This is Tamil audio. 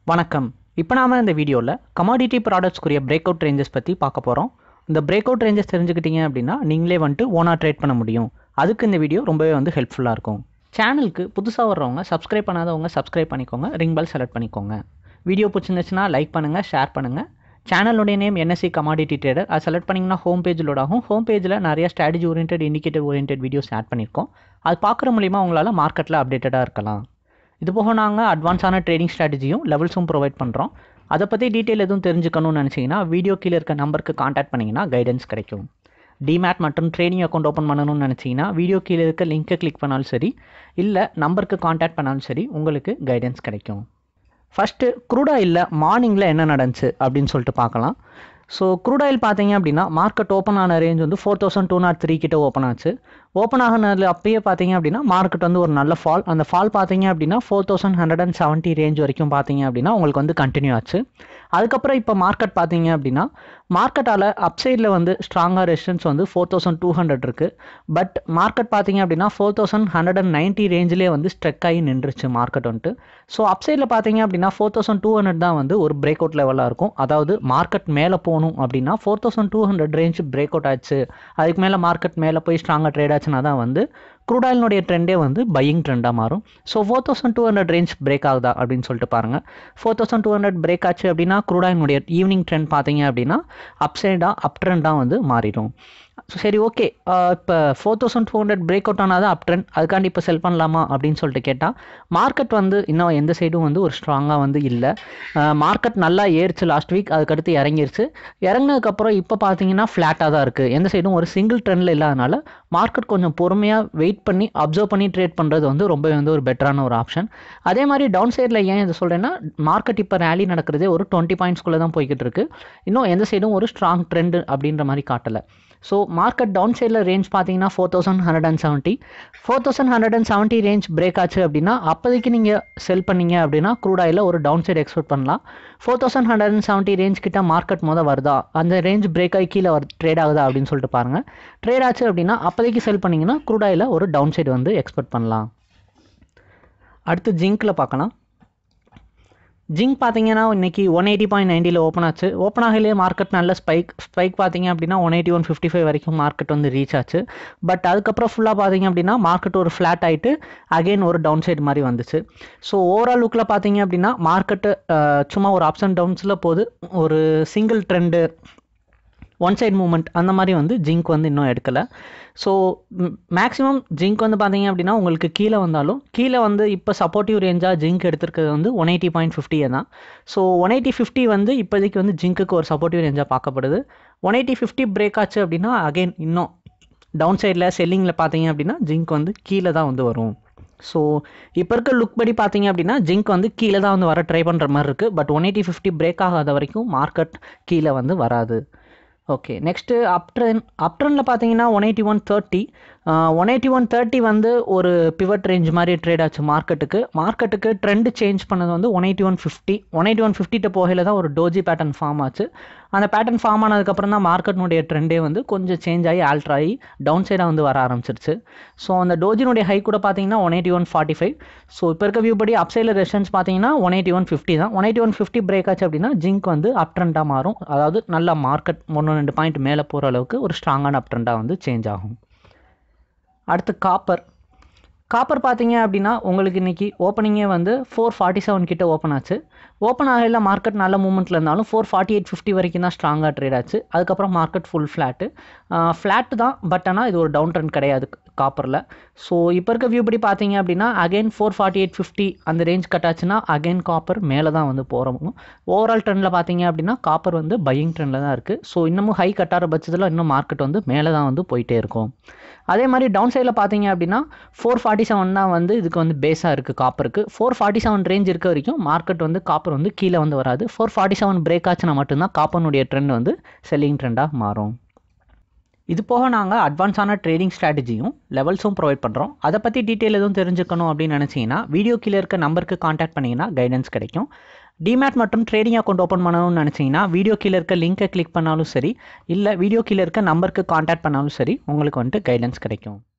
வணக்கம் இப்போ நாம இந்த வீடியோவில் கமாடிட்டி ப்ராடக்ட்ஸ்க்குரிய பிரேக் அவுட் ரேஞ்சஸ் பற்றி பார்க்க போகிறோம் இந்த பிரேக் அவுட் ரேஞ்சஸ் தெரிஞ்சுக்கிட்டீங்க அப்படின்னா நீங்களே வந்துட்டு ஓனாக ட்ரேட் பண்ண முடியும் அதுக்கு இந்த வீடியோ ரொம்பவே வந்து ஹெல்ப்ஃபுல்லாக இருக்கும் சேனலுக்கு புதுசாக வர்றவங்க சப்ஸ்கிரைப் பண்ணாதவங்க சப்ஸ்கிரைப் பண்ணிக்கோங்க ரிங் பெல் செலக்ட் பண்ணிக்கோங்க வீடியோ பிடிச்சிருந்துச்சுன்னா லைக் பண்ணுங்கள் ஷேர் பண்ணுங்கள் சேனலுடைய நேம் என்எஸ்சி கமாடிட்டி ட்ரேடர் அது செலக்ட் பண்ணிங்கன்னா ஹோம் பேஜ் லோட் ஆகும் ஹோம் பேஜில் நிறைய strategy orient indicator orient videos add பண்ணியிருக்கோம் அது பார்க்குற மூலிமா உங்களால் மார்க்கெட்டில் அப்டேட்டடாக இருக்கலாம் இது போக நாங்கள் அட்வான்ஸான ட்ரேடிங் ஸ்ட்ராட்டஜியும் லெவல்ஸும் ப்ரொவைட் பண்ணுறோம் அதை பற்றி டீட்டெயில் எதுவும் தெரிஞ்சுக்கணும்னு நினச்சிங்கன்னா வீடியோ கீழே இருக்க நம்பருக்கு காண்டாக்ட் பண்ணிங்கன்னா கைடன்ஸ் கிடைக்கும் டிமேட் மற்றும் ட்ரேடிங் அக்கௌண்ட் ஓப்பன் பண்ணணும்னு நினச்சிங்கன்னா வீடியோ கீழே இருக்க லிங்க்கை கிளிக் பண்ணாலும் சரி இல்லை நம்பருக்கு காண்டாக்ட் பண்ணாலும் சரி உங்களுக்கு கைடன்ஸ் கிடைக்கும் ஃபஸ்ட்டு க்ரூட் ஆயிலில் மார்னிங்கில் என்ன நடந்துச்சு அப்படின்னு சொல்லிட்டு பார்க்கலாம் ஸோ க்ரூட் ஆயில் பார்த்தீங்க அப்படின்னா மார்க்கெட் ஓப்பன் ஆன ரேஞ்ச் வந்து four thousand two nought three கிட்ட ஓப்பன் ஆச்சு ஓப்பன் ஆகினது அப்பயே பார்த்தீங்க அப்படின்னா மார்க்கெட் வந்து ஒரு நல்ல ஃபால் அந்த ஃபால் பார்த்தீங்க அப்படின்னா four thousand hundred and seventy range வரைக்கும் பார்த்தீங்க அப்படின்னா உங்களுக்கு வந்து கண்டினியூ ஆச்சு அதுக்கப்புறம் இப்போ மார்க்கெட் பார்த்தீங்க அப்படின்னா மார்க்கெட்டால் அப்சைடில் வந்து ஸ்ட்ராங்காக ரெசிஸ்டன்ஸ் வந்து ஃபோர் தௌசண்ட் டூ ஹண்ட்ரட் இருக்குது பட் மார்க்கெட் பார்த்தீங்க அப்படின்னா four thousand hundred and ninety ரேஞ்சிலே வந்து ஸ்ட்ரெக் ஆகி நின்றுச்சு மார்க்கெட் வந்துட்டு ஸோ அப்சைடில் பார்த்தீங்க அப்படின்னா ஃபோர் தௌசண்ட் டூ ஹண்ட்ரட் தான் வந்து ஒரு பிரேக் அவுட் லெவலாக இருக்கும் அதாவது மார்க்கெட் மேலே போகணும் அப்படின்னா four thousand two hundred range break out ஆச்சு அதுக்கு மேலே மார்க்கெட் மேலே போய் ஸ்ட்ராங்காக ட்ரேட் ஆச்சுன்னா தான் வந்து க்ரூட் ஆயிலினுடைய ட்ரெண்டே வந்து பையிங் ட்ரெண்டாக மாறும் so four thousand two hundred range break ஆகுதா அப்படின்னு சொல்லிட்டு பாருங்கள் four thousand two hundred break ஆச்சு அப்படின்னா க்ரூட் ஆயிலினுடைய ஈவினிங் ட்ரெண்ட் பார்த்தீங்க அப்படின்னா அப் சைடாக அப் ட்ரெண்டாக வந்து மாறிடும் சரி ஓகே இப்போ four thousand two hundred break out ஆனால் தான் அப் ட்ரெண்ட் அதுக்காண்டி இப்போ செல் பண்ணலாமா அப்படின்னு சொல்லிட்டு கேட்டால் மார்க்கெட் வந்து இன்னும் எந்த சைடும் வந்து ஒரு ஸ்ட்ராங்காக வந்து இல்லை மார்க்கெட் நல்லா ஏறிச்சு லாஸ்ட் வீக் அதுக்கடுத்து இறங்கிருச்சு இறங்கினதுக்கப்புறம் இப்போ பார்த்தீங்கன்னா ஃப்ளாட்டாக தான் இருக்குது எந்த சைடும் ஒரு சிங்கிள் ட்ரெண்டில் இல்லாதனால மார்க்கெட் கொஞ்சம் பொறுமையாக வெயிட் பண்ணி அப்சர்வ் பண்ணி ட்ரேட் பண்ணுறது வந்து ரொம்பவே வந்து ஒரு பெட்டரான ஒரு ஆப்ஷன் அதே மாதிரி டவுன் சைடில் ஏன் இதை சொல்கிறேன்னா மார்க்கெட் இப்போ ரேலி நடக்கிறதே ஒரு டுவெண்ட்டி பாயிண்ட்ஸ்குள்ளே தான் போய்கிட்டு இருக்கு இன்னும் எந்த சைடும் ஒரு ஸ்ட்ராங் ட்ரெண்டு அப்படின்ற மாதிரி காட்டலை ஸோ மார்க்கெட் டவுன் சைடில் ரேஞ்ச் பார்த்தீங்கன்னா four thousand hundred and seventy four thousand hundred and seventy range break ஆச்சு அப்படின்னா அப்போதைக்கு நீங்கள் செல் பண்ணீங்க அப்படின்னா க்ரூட் ஆயில் ஒரு டவுன் சைடு எக்ஸ்பெக்ட் பண்ணலாம் four thousand hundred and seventy range கிட்ட மார்க்கெட் மொதல் வருதா அந்த ரேஞ்ச் பிரேக் ஆகி கீழே வரு ட்ரேட் ஆகுதா அப்படின்னு சொல்லிட்டு பாருங்கள் ட்ரேட் ஆச்சு அப்படின்னா அப்போதைக்கு செல் பண்ணிங்கன்னா க்ரூட் ஆயில் ஒரு டவுன் சைடு வந்து எக்ஸ்பெக்ட் பண்ணலாம் அடுத்து ஜிங்க்கில் பார்க்கலாம் ஜிங்க் பார்த்தீங்கன்னா இன்றைக்கி ஒன் எயிட்டி பாயிண்ட் நைன்ட்டியில் ஓப்பன் ஆச்சு ஓப்பன் ஆகலே மார்க்கெட் நல்ல ஸ்பைக் ஸ்பைக் பார்த்தீங்க அப்படின்னா one eighty one fifty five வரைக்கும் மார்க்கெட் வந்து ரீச் ஆச்சு பட் அதுக்கப்புறம் ஃபுல்லாக பார்த்தீங்க அப்படின்னா மார்க்கெட் ஒரு ஃப்ளாட் ஆகிட்டு அகெயின் ஒரு டவுன் சைடு மாதிரி வந்துச்சு ஸோ ஓவரால் லுக்கில் பார்த்தீங்க அப்படின்னா மார்க்கெட்டு சும்மா ஒரு அப்ஸ் அண்ட் டவுன்ஸில் போது ஒரு single trend one side movement அந்த மாதிரி வந்து ஜிங்க் வந்து இன்னும் எடுக்கலை ஸோ மேக்ஸிமம் ஜிங்க் வந்து பார்த்தீங்க அப்படின்னா உங்களுக்கு கீழே வந்தாலும் கீழே வந்து இப்போ சப்போர்ட்டிவ் ரேஞ்சாக ஜிங்க் எடுத்திருக்கிறது வந்து ஒன் எயிட்டி பாயிண்ட் ஃபிஃப்டியே தான் ஸோ ஒன் எயிட்டி ஃபிஃப்டி வந்து இப்போதைக்கு வந்து ஜிங்க்குக்கு ஒரு சப்போர்ட்டிவ் ரேஞ்சாக பார்க்கப்படுது ஒன் எயிட்டி ஃபிஃப்டி பிரேக் ஆச்சு அப்படின்னா அகெயின் இன்னும் டவுன் சைடில் செல்லிங்கில் பார்த்தீங்க அப்படின்னா ஜிங்க் வந்து கீழே தான் வந்து வரும் ஸோ இப்போ இருக்க லுக் படி பார்த்தீங்க அப்படின்னா ஜிங்க் வந்து கீழே தான் வந்து வர ட்ரை பண்ணுற மாதிரி இருக்குது but one eighty fifty break ஆகாத வரைக்கும் மார்க்கெட் கீழே வந்து வராது okay next up trend up ட்ரெண்டில் பார்த்தீங்கன்னா one eighty one thirty one eighty one thirty வந்து ஒரு பிவட் ரேஞ்ச் மாதிரி ட்ரேட் ஆச்சு மார்க்கெட்டுக்கு மார்க்கெட்டுக்கு ட்ரெண்டு சேஞ்ச் பண்ணது வந்து one eighty one fifty one eighty one ஃபிஃப்டிட்ட போகையில் தான் ஒரு டோஜி பேட்டர்ன் ஃபார்ம் ஆச்சு அந்த பேட்டர்ன் ஃபார்ம் ஆனதுக்கப்புறம் தான் மார்க்கெட்னுடைய ட்ரெண்டே வந்து கொஞ்சம் சேஞ்ச் ஆகி ஆல்ட்ரு ஆகி டவுன் சைடாக வந்து வர ஆரம்பிச்சிருச்சு ஸோ அந்த டோஜினுடைய ஹை கூட பார்த்தீங்கன்னா one eighty one forty five so இப்போ இருக்க வியூ படி அப் சைடில் ரெஸ்டன்ஸ் பார்த்தீங்கன்னா ஒன் எயிட்டி ஒன் ஃபிஃப்டி தான் one eighty one fifty break ஆச்சு அப்படின்னா ஜிங்க் வந்து அப் ட்ரெண்டாக மாறும் அதாவது நல்ல மார்க்கெட் ஒன்று ரெண்டு பாயிண்ட் மேலே போகிற அளவுக்கு ஒரு ஸ்ட்ராங்கான அப் ட்ரெண்டாக வந்து சேஞ்ச் ஆகும் அடுத்து காப்பர் காப்பர் பார்த்தீங்க அப்படின்னா உங்களுக்கு இன்றைக்கி ஓப்பனிங்கே வந்து ஃபோர் ஃபார்ட்டி செவன் கிட்ட ஓப்பன் ஆச்சு ஓப்பன் ஆகல மார்க்கெட் நல்ல மூமெண்ட்டில் இருந்தாலும் ஃபோர் ஃபார்ட்டி எயிட் ஃபிஃப்டி வரைக்கும் தான் ஸ்ட்ராங்காக ட்ரேட் ஆச்சு அதுக்கப்புறம் மார்க்கெட் ஃபுல் ஃப்ளாட்டு ஃப்ளாட்டு தான் பட் ஆனால் இது ஒரு டவுன் ட்ரெண்ட் கிடையாது காப்பரில் ஸோ இப்போ இருக்க வியூ படி பார்த்தீங்க அப்படின்னா again four forty eight fifty அந்த ரேஞ்ச் கட்டாச்சுன்னா அகைன் காப்பர் மேலே தான் வந்து போகிறோம் ஓவரால் ட்ரெண்டில் பார்த்தீங்க அப்படின்னா காப்பர் வந்து பையிங் ட்ரெண்டில் தான் இருக்குது ஸோ இன்னமும் ஹை கட்டார பட்சத்தில் இன்னும் மார்க்கெட் வந்து மேலே தான் வந்து போயிட்டே இருக்கும் அதே மாதிரி டவுன் சைடில் பார்த்தீங்க அப்படின்னா ஃபோர் ஃபார்ட்டி செவன் தான் வந்து இதுக்கு வந்து பேஸாக இருக்குது காப்பருக்கு ஃபோர் ஃபார்ட்டி செவன் ரேஞ்ச் இருக்க வரைக்கும் மார்க்கெட் வந்து காப்பர் வந்து கீழே வந்து வராது ஃபோர் ஃபார்ட்டி செவன் பிரேக் ஆச்சுன்னா மட்டும்தான் காப்பனுடைய ட்ரெண்ட் வந்து செல்லிங் ட்ரெண்டாக மாறும் இது போக நாங்கள் அட்வான்ஸான ட்ரேடிங் ஸ்ட்ராட்டஜியும் லெவல்ஸும் ப்ரொவைட் பண்ணுறோம் அதை பற்றி டீட்டெயில் எதுவும் தெரிஞ்சுக்கணும் அப்படின்னு நினச்சிங்கன்னா வீடியோ கீழே இருக்க நம்பருக்கு காண்டாக்ட் பண்ணிங்கன்னா கைடன்ஸ் கிடைக்கும் டிமேட் மற்றும் ட்ரேடிங் அக்கௌண்ட் ஓப்பன் பண்ணணும்னு நினச்சிங்கன்னா வீடியோ கீழே இருக்க லிங்கை கிளிக் பண்ணாலும் சரி இல்லை வீடியோ கீழே இருக்க நம்பருக்கு காண்டாக்ட் பண்ணாலும் சரி உங்களுக்கு வந்துட்டு கைடன்ஸ் கிடைக்கும்